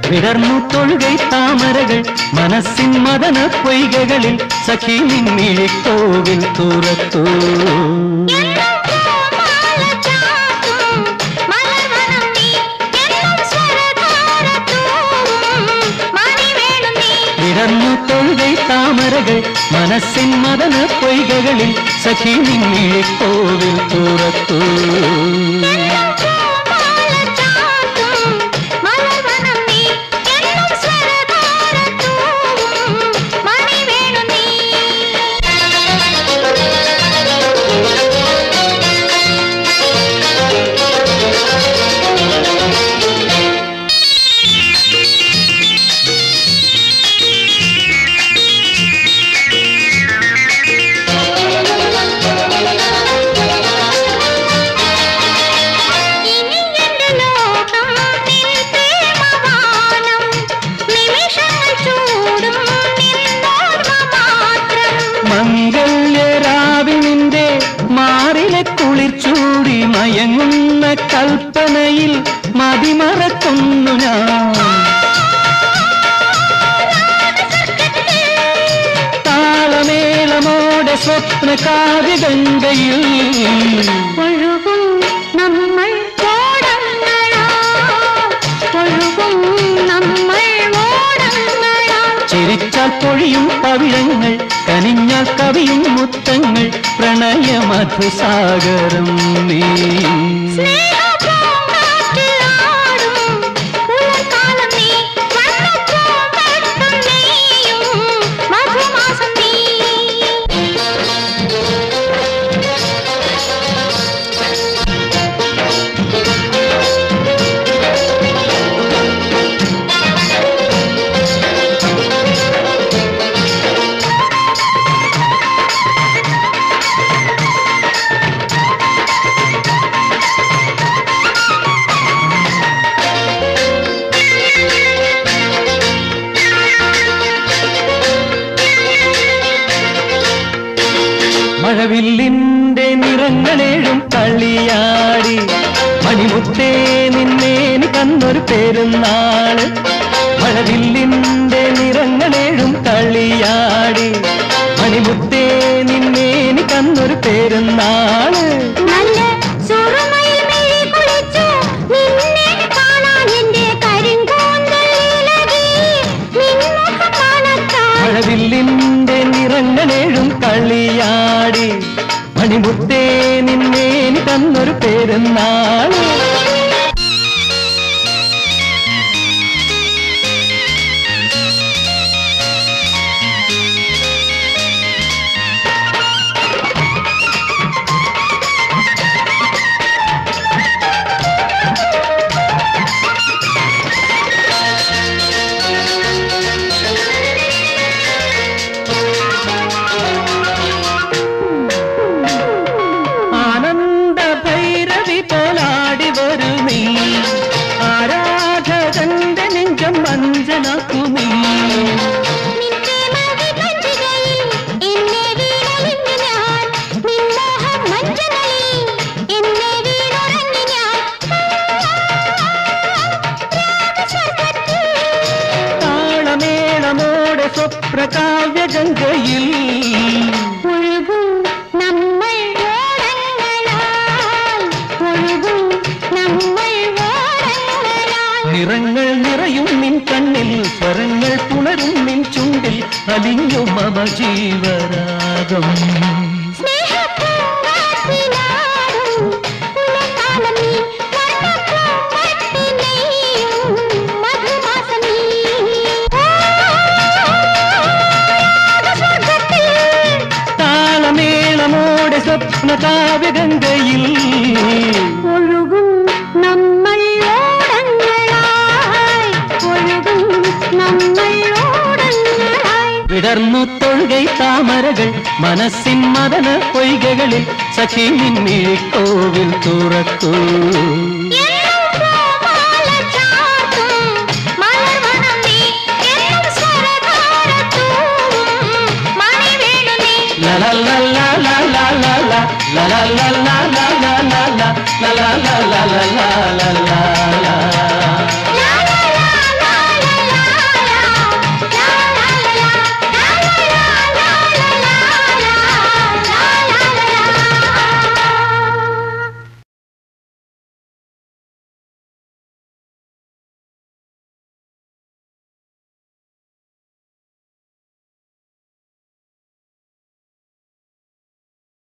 വിടർന്നു തൊഴുകൈ താമരകൾ മനസ്സിൻ മദന പൊയ്കകളിൽ സഖി നിന്നിഴിക്കോവിൽ തുറക്കൂ എന്നും പൂമാല ചാർത്തും മലർവനം നീ എന്നും സ്വരധാരത്തൂവും മണിവേണു നീ വിടർന്നു തൊഴുകൈ താമരകൾ മനസ്സിൻ മദന പൊയ്കകളിൽ സഖി നിന്നിഴിക്കോവിൽ തുറക്കൂ എന്നും പൂമാല ചാർത്തും മലർവനം നീ എന്നും സ്വരധാരത്തൂവും മണിവേണു നീ ഇനി എന്റെ ലോകം നിൻ പ്രേമവാനം നിമിഷങ്ങൾ ചൂടും നിന്നോർമ്മ മാത്രം മംഗല്യരാവിൽ നിന്റെ മാറിലെ കുളിർച്ചൂടി മയങ്ങുന്ന കൽപ്പനയിൽ മതിമറക്കുന്നു ഞാൻ താളമേളമോടെ സ്വപ്ന കാവ്യഗംഗയിൽ ഒഴുകും നമ്മൾ ഓടങ്ങളാ ഒഴുകും നമ്മൾ ഓടങ്ങളാ ചിരിച്ചാൽ പൊഴിയും പവിഴങ്ങൾ കനിഞ്ഞാൽ കവിയും മുത്തങ്ങൾ പ്രണയമധുസാഗരം നീ സ്നേഹപൂങ്കാറ്റിലാടും പുലർക്കാലം നീ വണ്ണപ്പൂമ്പട്ടും നെയ്യും മധുമാസം നീ മഴവില്ലിന്റെ നിറങ്ങളേഴും കളിയാടി മണിമുത്തേ നിന്നേനി കന്നൊരു പെരുന്നാള് മഴവില്ലിന്റെ നിറങ്ങളേഴും കളിയാടി മണിമുത്തേ നിന്നേനി കന്നൊരു പെരുന്നാള് നല്ല സുറുമയിൽ മിഴി കുളിച്ചു നിന്നെ കാണാൻ എന്റെ കരിങ്കൂന്തൽ ഇളകി നിൻമുഖം കാണത്താൽ മഴവില്ലിന്റെ നിറങ്ങളേഴും കളിയാടി മണിമുത്തേ നിന്നേനി കന്നൊരു പെരുന്നാള് ആനന്ദ ഭൈരവി പോലാടി വരുമീ ആരാധകന്റെ നെഞ്ചം വഞ്ചനാക്കുമീ നിന്റെ മടികഞ്ചികയിൽ എന്നെ വീണലിഞ്ഞു ഞാൻ നിൻമോഹം മഞ്ചങ്ങളിൽ എന്നെ വീണുറങ്ങി ഞാൻ രാഗസ്വർഗ്ഗത്തിൽ താളമേളമോടെ സ്വപ്രകാവ്യഗംഗയിൽ ഒഴുകും നമ്മൾ ഓടങ്ങളാൽ ഒഴുകും നമ്മൾ ഓടങ്ങളാൽ നിറങ്ങൾ നിറയും നിൻ കണ്ണിൽ സ്വരങ്ങൾ പുണരും നിൻ ചുണ്ടിൽ അലിഞ്ഞു മമ ജീവരാഗം സ്നേഹപ്പൂങ്കാറ്റിലാടും പുലർക്കാലം നീ വർണ്ണപ്പൂമ്പട്ടിനെയ്യും മധുമാസം നീ രാഗസ്വർഗ്ഗത്തിൽ താളമേളമോടെ സ്വപ്നകാവ്യഗംഗയിൽ ഒഴുകും നമ്മൾ ഓടങ്ങളായി ഒഴുകും നമ്മൾ ഓടങ്ങളായി വിടർന്നു തൊഴുകൈ താമരകൾ മനസ്സിൻ മദന പൊയ്കകളിൽ സഖി നിന്നിഴിക്കോവിൽ തുറക്കൂ